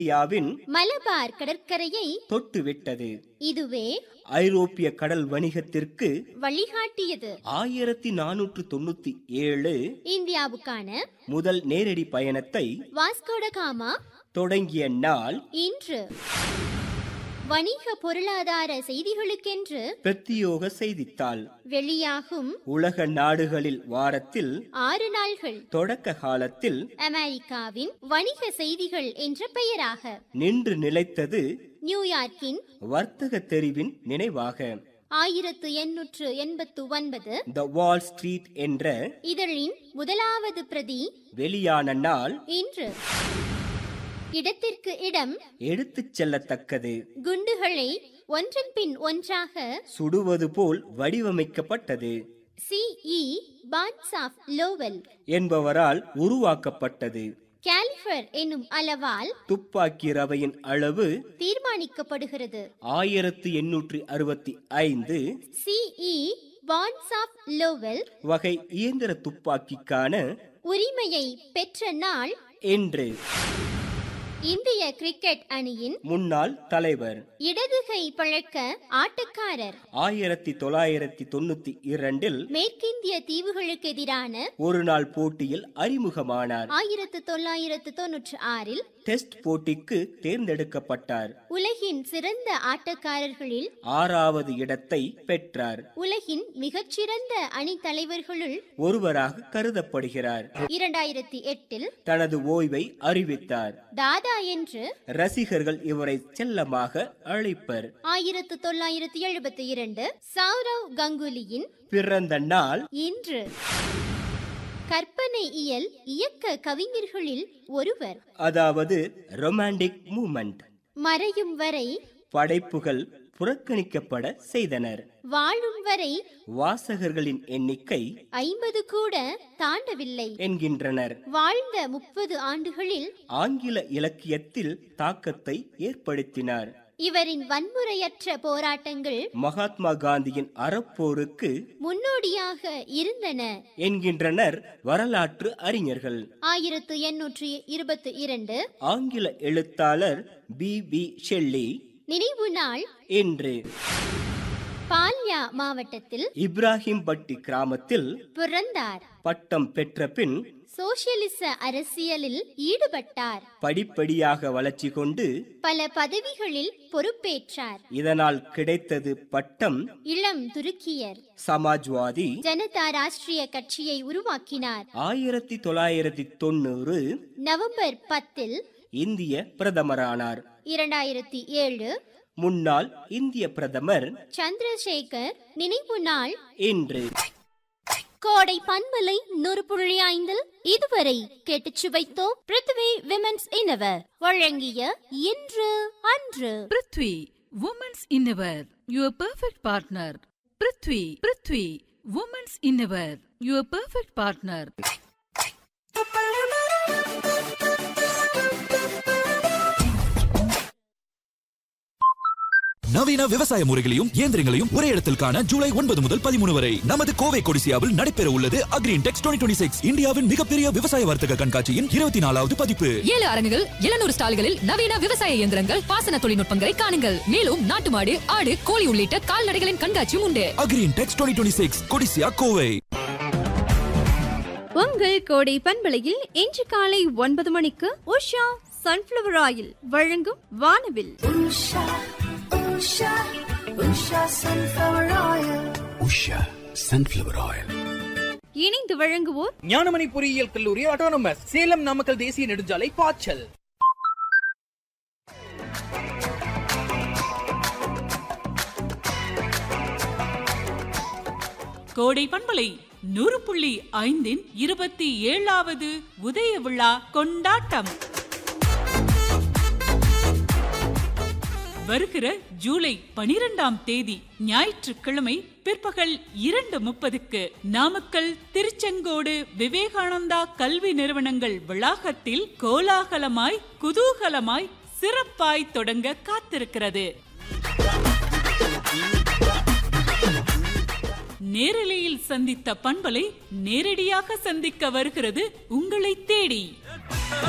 இந்தியாவின் மலபார் கடற்கரையை தொட்டுவிட்டது இதுவே ஐரோப்பிய கடல் வணிகத்திற்கு வழிகாட்டியது ஆயிரத்தி நானூற்று தொண்ணூத்தி ஏழு இந்தியாவுக்கான முதல் நேரடி பயணத்தை வாஸ்கோட காமா தொடங்கிய நாள் இன்று வணிக பொருளாதார செய்திகளுக்கென்று பிரத்தியோக செய்தித்தாள் வெளியாகும் உலக நாடுகளில் வாரத்தில் ஆறு நாள்கள் தொடக்க காலத்தில் அமெரிக்காவின் வணிக செய்திகள் என்ற பெயராக நின்று நிலைத்தது நியூயார்க்கின் வர்த்தக தெரிவின் நினைவாக ஆயிரத்து எண்ணூற்று எண்பத்து ஒன்பது த வால் ஸ்ட்ரீட் என்ற இதழின் முதலாவது பிரதி வெளியான நாள் இன்று இடத்திற்கு இடம் எடுத்துச் செல்லத்தக்கது குண்டுகளை ஒன்றன் பின் ஒன்றாக சுடுவது போல் வடிவமைக்கப்பட்டது சிஇ பான்ஸ் ஆஃப் லோவல் என்பவரால் உருவாக்கப்பட்டது கேலிஃபர் என்னும் அளவால் துப்பாக்கி ரவையின் அளவு தீர்மானிக்கப்படுகிறது ஆயிரத்து எண்ணூற்றி அறுபத்தி ஐந்து சிஇ பான்ஸ் ஆஃப் லோவல் வகை இயந்திர துப்பாக்கிக்கான உரிமையை பெற்ற நாள் என்று இந்திய கிரிக்கெட் அணியின் முன்னாள் தலைவர் இடதுகை பழக்க ஆட்டக்காரர் ஆயிரத்தி தொள்ளாயிரத்தி தொண்ணூத்தி இரண்டில் மேற்கிந்திய தீவுகளுக்கு எதிரான ஒரு நாள் போட்டியில் அறிமுகமானார் ஆயிரத்து தொள்ளாயிரத்து தொன்னூற்று ஆறில் டெஸ்ட் போட்டிக்கு தேர்ந்தெடுக்கப்பட்டார் உலகின் சிறந்த ஆட்டக்காரர்களில் ஆறாவது இடத்தை பெற்றார் உலகின் மிகச்சிறந்த அணி தலைவர்களுள் ஒருவராக கருதப்படுகிறார் இரண்டாயிரத்தி எட்டில் தனது ஓய்வை அறிவித்தார் தாதா என்று ரசிகர்கள் இவரை செல்லமாக அழைப்பர் ஆயிரத்து தொள்ளாயிரத்தி எழுபத்தி இரண்டு சௌரவ் கங்குலியின் பிறந்த நாள் இன்று கற்பனை இயல் இயக்க கவிஞர்களில் ஒருவர் அதாவது ரொமான்டிக் மூமெண்ட் மறையும் வரை படைப்புகள் புறக்கணிக்கப்பட செய்தனர் வாழும் வரை வாசகர்களின் எண்ணிக்கை ஐம்பது கூட தாண்டவில்லை என்கின்றனர் வாழ்ந்த முப்பது ஆண்டுகளில் ஆங்கில இலக்கியத்தில் தாக்கத்தை ஏற்படுத்தினார் இவரின் வன்முறையற்ற போராட்டங்கள் மகாத்மா காந்தியின் அறப்போருக்கு முன்னோடியாக இருந்தன என்கின்றனர் வரலாற்று அறிஞர்கள் ஆயிரத்து எண்ணூற்றி இருபத்தி இரண்டு ஆங்கில எழுத்தாளர் பி பி ஷெல்லி நினைவு நாள் என்று பால்யா மாவட்டத்தில் இப்ராஹிம் பட்டி கிராமத்தில் பிறந்தார் பட்டம் பெற்ற பின் சோசியலிச அரசியலில் ஈடுபட்டார் படிப்படியாக வளர்ச்சி கொண்டு பல பதவிகளில் பொறுப்பேற்றார் இதனால் கிடைத்தது பட்டம் இளம் துருக்கியர் சமாஜ்வாதி ஜனதா ராஷ்டிரிய கட்சியை உருவாக்கினார் ஆயிரத்தி தொள்ளாயிரத்தி தொண்ணூறு நவம்பர் பத்தில் இந்திய பிரதமரானார் இரண்டாயிரத்தி ஏழு முன்னாள் இந்திய பிரதமர் சந்திரசேகர் நினைவு நாள் இன்று கோடை பன்மலை நூறு புள்ளி ஐந்தில் இதுவரை கேட்டுச் சுவைத்தோம் பிருத்வி விமென்ஸ் இனவர் வழங்கிய இன்று அன்று prithvi women's innerwear your perfect partner prithvi prithvi women's innerwear your perfect partner நவீன விவசாய முறைகளையும் இயந்திரங்களையும் ஒரே இடத்தில் காண ஜூலை ஒன்பது முதல் பதிமூணு வரை நமது கோவை கொடிசியாவில் நடைபெற உள்ளது அக்ரீன் டெக்ஸ் டுவெண்ட்டி சிக்ஸ் இந்தியாவின் மிகப்பெரிய விவசாய வர்த்தக கண்காட்சியின் இருபத்தி நாலாவது பதிப்பு ஏழு அரங்குகள் எழுநூறு ஸ்டால்களில் நவீன விவசாய இயந்திரங்கள் பாசன தொழில்நுட்பங்களை காணுங்கள் மேலும் நாட்டு மாடு ஆடு கோழி உள்ளிட்ட கால்நடைகளின் கண்காட்சியும் உண்டு Agri Intex twenty six Codissia Kovai உங்கள் கோடை பண்பலையில் இன்று காலை ஒன்பது மணிக்கு உஷா சன்ஃபிளவர் ஆயில் வழங்கும் வானவில் உஷா சன்ஃபிளவர் ஆயில் இணைந்து வழங்குவோர் ஞானமணி பொறியியல் கல்லூரி ஆட்டோனமஸ் சேலம் நாமக்கல் தேசிய நெடுஞ்சாலை பாய்ச்சல் கோடை பண்பலை நூறு புள்ளி ஐந்தின் இருபத்தி ஏழாவது உதய விழா கொண்டாட்டம் வருகிற ஜூலை பனிரெண்டாம் தேதி ஞாயிற்றுக்கிழமை பிற்பகல் இரண்டு முப்பதுக்கு நாமக்கல் திருச்செங்கோடு விவேகானந்தா கல்வி நிறுவனங்கள் வளாகத்தில் கோலாகலமாய் குதூகலமாய் சிறப்பாய் தொடங்க காத்திருக்கிறது நேரலையில் சந்தித்த பண்பலை நேரடியாக சந்திக்க வருகிறது உங்களை தேடி